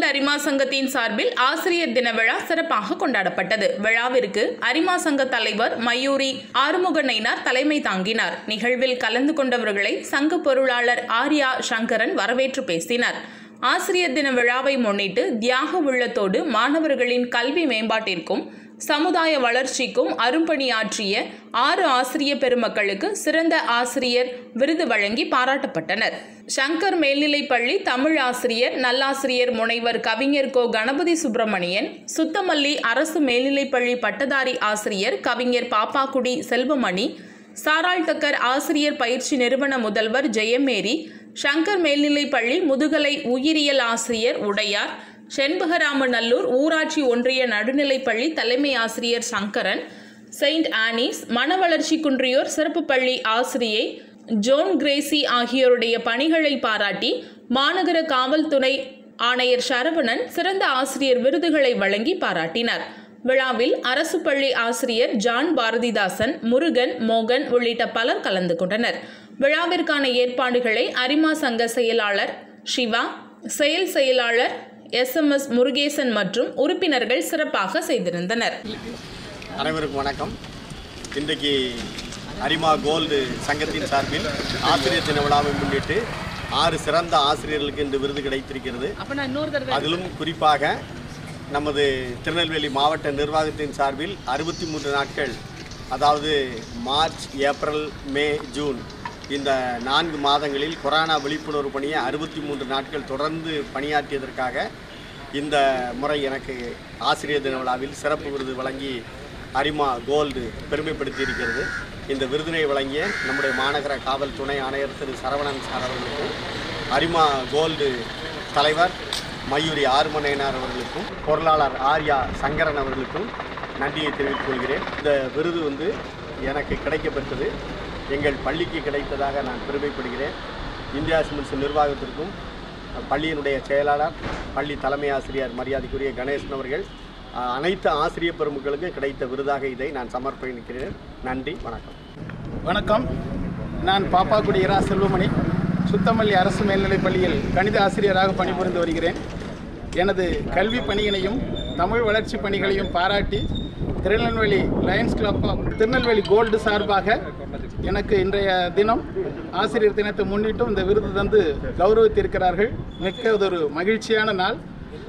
அரிமா சங்கத்தின் சார்பில் ஆசிரியர் தின விழா சிறப்பாக கொண்டாடப்பட்டது விழாவிற்கு அரிமா சங்க தலைவர் மயூரி ஆறுமுக நயினார் தலைமை தாங்கினார் நிகழ்வில் கலந்து கொண்டவர்களை சங்க பொருளாளர் ஆர்யா சங்கரன் வரவேற்று பேசினார் ஆசிரியர் தின விழாவை முன்னிட்டு தியாக உள்ளத்தோடு மாணவர்களின் கல்வி மேம்பாட்டிற்கும் சமுதாய வளர்ச்சிக்கும் அரும்பணியாற்றிய ஆறு ஆசிரிய பெருமக்களுக்கு சிறந்த ஆசிரியர் விருது வழங்கி பாராட்டப்பட்டனர் சங்கர் மேல்நிலைப்பள்ளி தமிழ் ஆசிரியர் நல்லாசிரியர் முனைவர் கவிஞர் கோ கணபதி சுப்பிரமணியன் சுத்தமல்லி அரசு மேல்நிலைப்பள்ளி பட்டதாரி ஆசிரியர் கவிஞர் பாப்பாக்குடி செல்வமணி சாராள்தக்கர் ஆசிரியர் பயிற்சி நிறுவன முதல்வர் ஜெயமேரி சங்கர் மேல்நிலைப்பள்ளி முதுகலை உயிரியல் ஆசிரியர் உடையார் செண்பகராமநல்லூர் ஊராட்சி ஒன்றிய நடுநிலைப்பள்ளி தலைமை ஆசிரியர் சங்கரன் செயின்ட் ஆனீஸ் மனவளர்ச்சி குன்றியோர் சிறப்பு பள்ளி ஆசிரியை ஜோன் கிரேசி ஆகியோருடைய பணிகளை பாராட்டி மாநகர காவல்துறை ஆணையர் சரவணன் சிறந்த ஆசிரியர் விருதுகளை வழங்கி பாராட்டினார் விழாவில் அரசு பள்ளி ஆசிரியர் ஜான் பாரதிதாசன் முருகன் மோகன் உள்ளிட்ட பலர் கலந்து கொண்டனர் விழாவிற்கான ஏற்பாடுகளை அரிமா சங்க செயலாளர் சிவா செயல் செயலாளர் எஸ் எம் எஸ் முருகேசன் மற்றும் உறுப்பினர்கள் சிறப்பாக செய்திருந்தனர் அனைவருக்கும் வணக்கம் இன்றைக்கு அரிமா கோல்டு சங்கத்தின் சார்பில் ஆசிரியர் தின விழாவை முன்னிட்டு ஆறு சிறந்த ஆசிரியர்களுக்கு இந்த விருது கிடைத்திருக்கிறது அதிலும் குறிப்பாக நமது திருநெல்வேலி மாவட்ட நிர்வாகத்தின் சார்பில் அறுபத்தி மூன்று நாட்கள் அதாவது மார்ச் ஏப்ரல் மே ஜூன் இந்த நான்கு மாதங்களில் கொரோனா விழிப்புணர்வு பணியை அறுபத்தி மூன்று நாட்கள் தொடர்ந்து பணியாற்றியதற்காக இந்த முறை எனக்கு ஆசிரியர் தின விழாவில் சிறப்பு விருது வழங்கி அரிமா கோல்டு பெருமைப்படுத்தி இருக்கிறது இந்த விருதினை வழங்கிய நம்முடைய மாநகர காவல் துணை ஆணையர் திரு சரவணன் சார் அவர்களுக்கும் அரிமா கோல்டு தலைவர் மயூரி ஆறுமனையனார் அவர்களுக்கும் பொருளாளர் ஆர்யா சங்கரன் அவர்களுக்கும் நன்றியை தெரிவித்துக் கொள்கிறேன் இந்த விருது வந்து எனக்கு கிடைக்கப்பெற்றது எங்கள் பள்ளிக்கு கிடைத்ததாக நான் பெருமைப்படுகிறேன் இந்தியா சிமெண்ட்ஸ் நிர்வாகத்திற்கும் பள்ளியினுடைய செயலாளர் பள்ளி தலைமை ஆசிரியர் மரியாதைக்குரிய கணேசன் அவர்கள் அஹ், அனைத்து ஆசிரியர் பெருமக்களுக்கும் கிடைத்த விருதாக இதை நான் சமர்ப்பணிக்கிறேன் நன்றி வணக்கம் வணக்கம் நான் பாப்பாக்குடி இரா செல்வமணி சுத்தமல்லி அரசு மேல்நிலைப் பள்ளியில் கணித ஆசிரியராக பணிபுரிந்து வருகிறேன் எனது கல்வி பணியினையும் தமிழ் வளர்ச்சி பணிகளையும் பாராட்டி Tirunelveli lions club of Tirunelveli gold சார்பாக எனக்கு இன்றைய தினம் ஆசிரியர் தினத்தை முன்னிட்டும் இந்த விருது தந்து கௌரவித்திருக்கிறார்கள் மிக்க ஒரு மகிழ்ச்சியான நாள்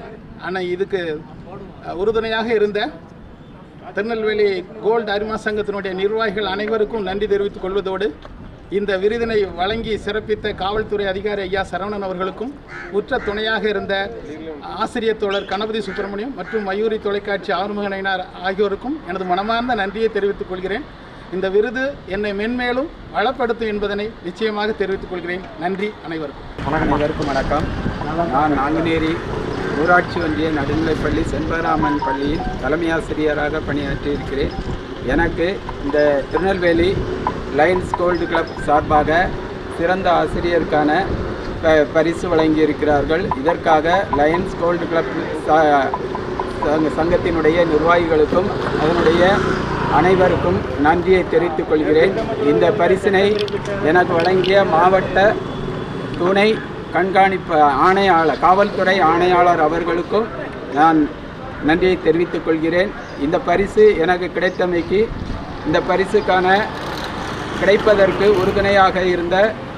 ஆனால் இதுக்கு அஹ், உறுதுணையாக இருந்த திருநெல்வேலி கோல்டு அரிமா சங்கத்தினுடைய நிர்வாகிகள் அனைவருக்கும் நன்றி தெரிவித்துக் கொள்வதோடு இந்த விருதினை வழங்கி சிறப்பித்த காவல்துறை அதிகாரி ஐயா சரவணன் அவர்களுக்கும் உற்ற துணையாக இருந்த ஆசிரியர் தோழர் கணபதி சுப்பிரமணியம் மற்றும் மயூரி தொலைக்காட்சி ஆறுமுகனைனார் ஆகியோருக்கும் எனது மனமார்ந்த நன்றியை தெரிவித்துக் கொள்கிறேன் இந்த விருது என்னை மென்மேலும் வளப்படுத்தும் என்பதனை நிச்சயமாக தெரிவித்துக் கொள்கிறேன் நன்றி அனைவருக்கும் அனைவருக்கும் வணக்கம் நான் நாங்குநேரி ஊராட்சி ஒன்றிய நடுநிலைப்பள்ளி செண்பராமன் பள்ளியில் தலைமை ஆசிரியராக பணியாற்றி இருக்கிறேன் எனக்கு இந்த திருநெல்வேலி லயன்ஸ் கோல்டு கிளப் சார்பாக சிறந்த ஆசிரியருக்கான ப- பரிசு வழங்கியிருக்கிறார்கள் இதற்காக லயன்ஸ் கோல்டு கிளப் ச- சங்க- சங்கத்தினுடைய நிர்வாகிகளுக்கும் அதனுடைய அனைவருக்கும் நன்றியை தெரிவித்துக் கொள்கிறேன் இந்த பரிசினை எனக்கு வழங்கிய மாவட்ட துணை கண்காணிப்பு ஆணையாளர் காவல்துறை ஆணையாளர் அவர்களுக்கும் நான் நன்றியை தெரிவித்துக் கொள்கிறேன் இந்த பரிசு எனக்கு கிடைத்தமைக்கு இந்த பரிசுக்கான கிடைப்பதற்கு உறுதுணையாக இருந்த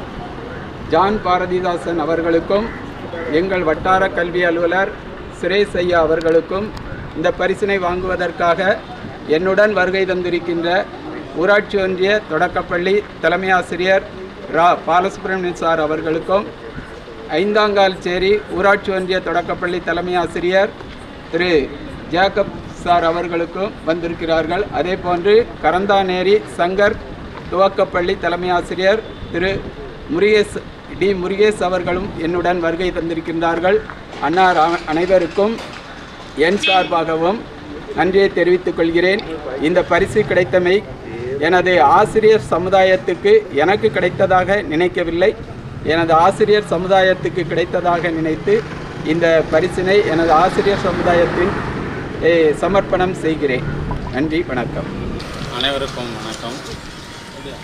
ஜான் பாரதிதாசன் அவர்களுக்கும் எங்கள் வட்டார கல்வி அலுவலர் சுரேஷ் ஐயா அவர்களுக்கும் இந்த பரிசினை வாங்குவதற்காக என்னுடன் வருகை தந்திருக்கின்ற ஊராட்சி ஒன்றிய தொடக்கப்பள்ளி தலைமை ஆசிரியர் ரா பாலசுப்ரமணியன் சார் அவர்களுக்கும் ஐந்தாங்கால் சேரி ஊராட்சி ஒன்றிய தொடக்கப்பள்ளி தலைமை ஆசிரியர் திரு ஜேக்கப் சார் அவர்களுக்கும் வந்திருக்கிறார்கள் அதே போன்று கரந்தானேரி சங்கர் துவக்கப்பள்ளி தலைமை ஆசிரியர் திரு முருகேஷ் டி முருகேஷ் அவர்களும் என்னுடன் வருகை தந்திருக்கின்றார்கள் அன்னார் அ- அனைவருக்கும் என் சார்பாகவும் நன்றியை தெரிவித்துக் கொள்கிறேன் இந்த பரிசு கிடைத்தமை எனது ஆசிரியர் சமுதாயத்துக்கு எனக்கு கிடைத்ததாக நினைக்கவில்லை எனது ஆசிரியர் சமுதாயத்துக்கு கிடைத்ததாக நினைத்து இந்த பரிசினை எனது ஆசிரியர் சமுதாயத்தின் ஏ, சமர்ப்பணம் செய்கிறேன் நன்றி வணக்கம் அனைவருக்கும் வணக்கம்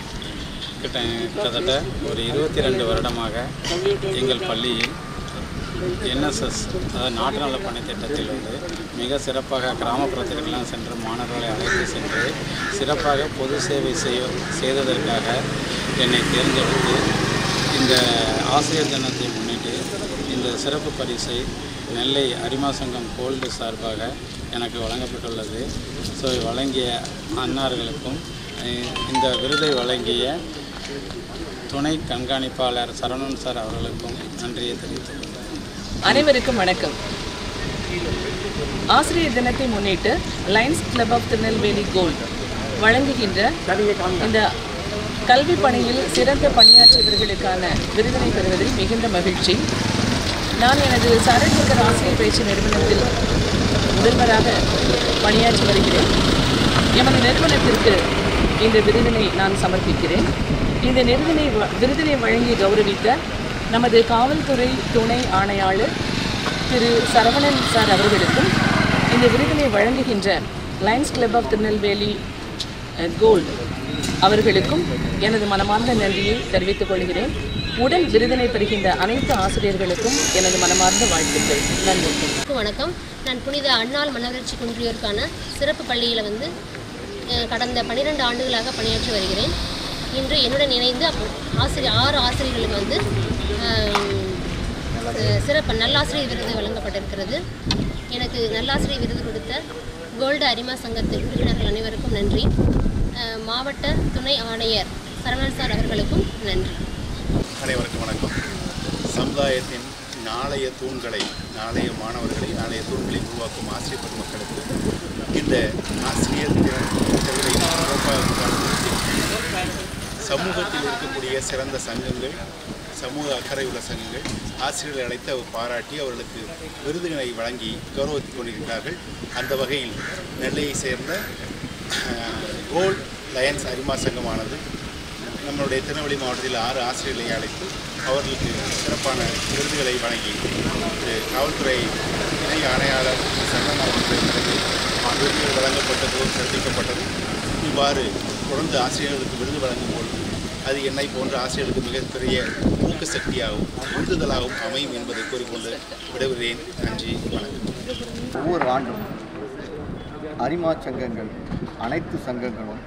கிட்ட கிட்டத்தட்ட ஒரு இருபத்தி ரெண்டு வருடமாக எங்கள் பள்ளியில் என்எஸ்எஸ் அதாவது நாட்டு நல பணி திட்டத்தில் வந்து மிக சிறப்பாக கிராமப்புறத்திற்கெல்லாம் சென்று மாணவர்களை அழைத்து சென்று சிறப்பாக பொது சேவை செய்ய செய்ததற்காக என்னை தேர்ந்தெடுத்து இந்த ஆசிரியர் தினத்தை முன்னிட்டு இந்த சிறப்பு பரிசை நெல்லை அரிமா சங்கம் கோல்டு சார்பாக எனக்கு வழங்கப்பட்டுள்ளது ஸோ வழங்கிய அன்னார்களுக்கும் அஹ், இந்த விருதை வழங்கிய துணை கண்காணிப்பாளர் சரவணன் சார் அவர்களுக்கும் நன்றியை தெரிவித்துக் கொள்கிறேன் அனைவருக்கும் வணக்கம் ஆசிரியர் தினத்தை முன்னிட்டு lions club of Tirunelveli gold வழங்குகின்ற இந்த கல்வி பணியில் சிறந்த பணியாற்றியவர்களுக்கான விருதினை பெறுவதில் மிகுந்த மகிழ்ச்சி நான் எனது சரண்முகர் ஆசிரியர் பயிற்சி நிறுவனத்தில் முதல்வராக பணியாற்றி வருகிறேன் எமது நிறுவனத்திற்கு இந்த விருதினை நான் சமர்ப்பிக்கிறேன் இந்த நிறுவனை வ- விருதினை வழங்கி கௌரவித்த நமது காவல்துறை துணை ஆணையாளர் திரு சரவணன் சார் அவர்களுக்கும் இந்த விருதினை வழங்குகின்ற lions club of Tirunelveli uh, gold அவர்களுக்கும் எனது மனமார்ந்த நன்றியை தெரிவித்துக் கொள்கிறேன் உடன் விருதினை பெறுகின்ற அனைத்து ஆசிரியர்களுக்கும் எனது மனமார்ந்த வாழ்த்துக்கள் நன்றி அனைவருக்கும் வணக்கம் நான் புனித அன்னாள் மனவளர்ச்சி குன்றியோருக்கான சிறப்பு பள்ளியில் வந்து அஹ், கடந்த பன்னிரெண்டு ஆண்டுகளாக பணியாற்றி வருகிறேன் இன்று என்னுடன் இணைந்து அப்ப- ஆசிரியர் ஆறு ஆசிரியர்களுக்கு வந்து ஆம், அஹ், சிறப்பு நல்லாசிரியர் விருது வழங்கப்பட்டிருக்கிறது எனக்கு நல்லாசிரியர் விருது கொடுத்த கோல்டு அரிமா சங்கத்து உறுப்பினர்கள் அனைவருக்கும் நன்றி அஹ், மாவட்ட துணை ஆணையர் சரவணன் சார் அவர்களுக்கும் நன்றி அனைவருக்கும் வணக்கம் சமுதாயத்தின் நாளைய தூண்களை நாளைய மாணவர்களை நாளைய தூண்களை உருவாக்கும் ஆசிரியர் பெருமக்களுக்கு இந்த ஆசிரியர் தின விருதை சிறப்பாக காண்பித்து சமூகத்தில் இருக்கக்கூடிய சிறந்த சங்கங்கள் சமூக அக்கறை உள்ள சங்கங்கள் ஆசிரியர்களை அழைத்து அவர் பாராட்டி அவர்களுக்கு விருதுகளை வழங்கி கௌரவித்துக் கொண்டிருக்கிறார்கள் அந்த வகையில் நெல்லையை சேர்ந்த கோல்ட் லயன்ஸ் அரிமா சங்கமானது நம்மளுடைய திருநெல்வேலி மாவட்டத்தில் ஆறு ஆசிரியர்களை அழைத்து அவர்களுக்கு சிறப்பான விருதுகளை வழங்கி இது காவல்துறை இணை ஆணையாளர் சங்கம் அவர்களுக்கு விருதுகள் வழங்கப்பட்டதும் சிறப்பிக்கப்பட்டது இவ்வாறு தொடர்ந்து ஆசிரியர்களுக்கு விருது வழங்கும் பொழுது அது என்னை போன்ற ஆசிரியர்களுக்கு மிகப்பெரிய ஊக்க சக்தியாகவும் உந்துதலாகவும் அமையும் என்பதை கூறிக்கொண்டு விடைபெறுகிறேன் நன்றி வணக்கம் ஒவ்வொரு ஆண்டும் அரிமா சங்கங்கள் அனைத்து சங்கங்களும்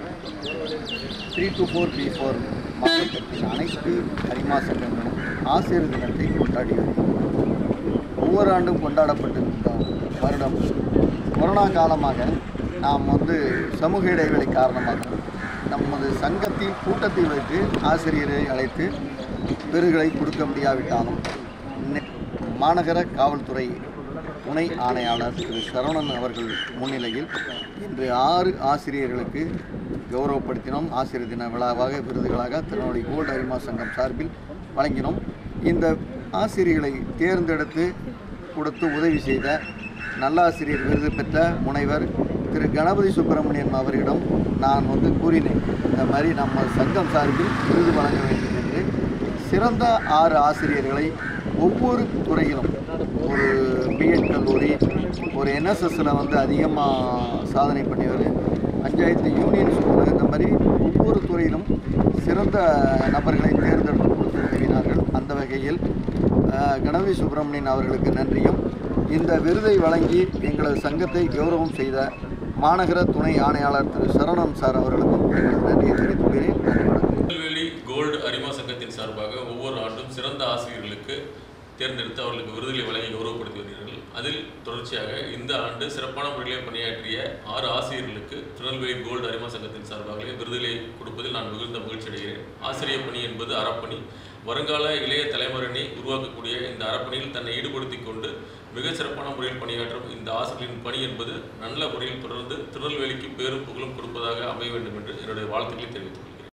three two four B four மாவட்டத்தின் அனைத்து அரிமா சங்கங்களும் ஆசிரியர் தினத்தை கொண்டாடி வருகிறது. ஒவ்வொரு ஆண்டும் கொண்டாடப்பட்டிருந்த வருடம் கொரோனா காலமாக நாம் வந்து சமூக இடைவெளி காரணமாக நமது சங்கத்தின் கூட்டத்தை வைத்து ஆசிரியரை அழைத்து விருதுகளை கொடுக்க முடியாவிட்டாலும் நெ- மாநகர காவல்துறை துணை ஆணையாளர் திரு சரவணன் அவர்கள் முன்னிலையில் இன்று ஆறு ஆசிரியர்களுக்கு கௌரவப்படுத்தினோம் ஆசிரியர் தின விழாவாக விருதுகளாக திருநெல்வேலி கோல்டு அரிமா சங்கம் சார்பில் வழங்கினோம் இந்த ஆசிரியர்களை தேர்ந்தெடுத்து கொடுத்து உதவி செய்த நல்லாசிரியர் விருது பெற்ற முனைவர் திரு கணபதி சுப்பிரமணியன் அவரிடம் நான் வந்து கூறினேன் இந்த மாதிரி நம்ம சங்கம் சார்பில் விருது வழங்க வேண்டும் என்று சிறந்த ஆறு ஆசிரியர்களை ஒவ்வொரு துறையிலும் ஒரு பிஎட் கல்லூரி ஒரு என்எஸ்எஸ்ஸில் வந்து அதிகமாக சாதனை பண்ணியவர் பஞ்சாயத்து யூனியன் ஸ்கூல் இந்த மாதிரி ஒவ்வொரு துறையிலும் சிறந்த நபர்களை தேர்ந்தெடுத்து கொடுத்து உதவினார்கள் அந்த வகையில் அஹ், கணபதி சுப்பிரமணியன் அவர்களுக்கு நன்றியும் இந்த விருதை வழங்கி எங்களது சங்கத்தை கௌரவம் செய்த மாநகர துணை ஆணையாளர் திரு சரவணன் சார் அவர்களுக்கும் எங்களது நன்றியை தெரிவித்துள்ளேன் நன்றி வணக்கம் திருநெல்வேலி கோல்டு அரிமா சங்கத்தின் சார்பாக ஒவ்வொரு ஆண்டும் சிறந்த ஆசிரியர்களுக்கு தேர்ந்தெடுத்து அவர்களுக்கு விருதுகளை வழங்கி கௌரவப்படுத்தி வருகிறார்கள் அதில் தொடர்ச்சியாக இந்த ஆண்டு சிறப்பான முறையிலே பணியாற்றிய ஆறு ஆசிரியர்களுக்கு திருநெல்வேலி கோல்டு அரிமா சங்கத்தின் சார்பாகவே விருதுகளை கொடுப்பதில் நான் மிகுந்த மகிழ்ச்சி அடைகிறேன் ஆசிரியர் பணி என்பது அறப்பணி வருங்கால இளைய தலைமுறையினை உருவாக்கக்கூடிய இந்த அறப்பணியில் தன்னை ஈடுபடுத்திக் கொண்டு மிக சிறப்பான முறையில் பணியாற்றும் இந்த ஆசிரியரின் பணி என்பது நல்ல முறையில் தொடர்ந்து திருநெல்வேலிக்கு பேரும் புகழும் கொடுப்பதாக அமைய வேண்டும் என்று என்னுடைய வாழ்த்துக்களை தெரிவித்துள்ளேன்